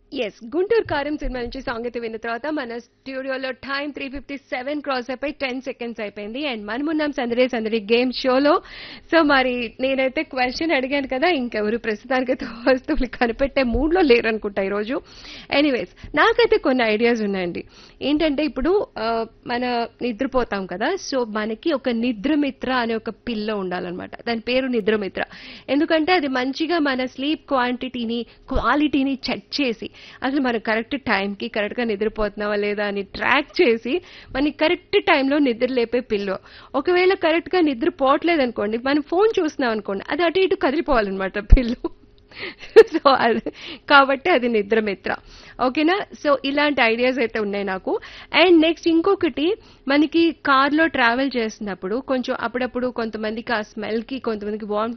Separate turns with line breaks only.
yes Guntur కారం cinema నుంచి song అయితే విన్న తర్వాత మన స్టూడియోలో time three fifty seven cross అయిపోయి టెన్ సెకండ్స్ అయిపోయింది అండ్ మనమున్నాం సందడి సందడి గేమ్ షోలో సో మరి నేనైతే క్వశ్చన్ అడిగాను కదా ఇంకెవరు ప్రస్తుతానికైతే వస్తువులు కనిపెట్టే మూడ్లో లేరనుకుంటా ఈరోజు ఎనీవేస్ నాకైతే కొన్ని ఐడియాస్ ఉన్నాయండి ఏంటంటే ఇప్పుడు ఆ, మన నిద్రపోతాం కదా సో మనకి ఒక నిద్రమిత్ర అనే ఒక పిల్ల ఉండాలన్నమాట దాని పేరు నిద్రమిత్ర ఎందుకంటే అది మంచిగా మన స్లీప్ క్వాంటిటీని క్వాలిటీని చెక్ చేసి అసలు మనం కరెక్ట్ టైంకి కరెక్ట్గా నిద్రపోతున్నావా లేదా అని ట్రాక్ చేసి మనకి కరెక్ట్ టైంలో నిద్ర లేపే పిల్లో ఒకవేళ కరెక్ట్గా నిద్ర పోవట్లేదు అనుకోండి మనం ఫోన్ చూస్తున్నాం అనుకోండి అది అటు ఇటు కదిలిపోవాలన్నమాట పిల్లు సో అది కాబట్టి అది నిద్రమిత్ర ఓకేనా సో ఇలాంటి ఐడియాస్ అయితే ఉన్నాయి నాకు అండ్ నెక్స్ట్ ఇంకొకటి మనకి కార్లో ట్రావెల్ చేస్తున్నప్పుడు కొంచెం అప్పుడప్పుడు కొంతమందికి ఆ స్మెల్కి కొంతమందికి వామిటింగ్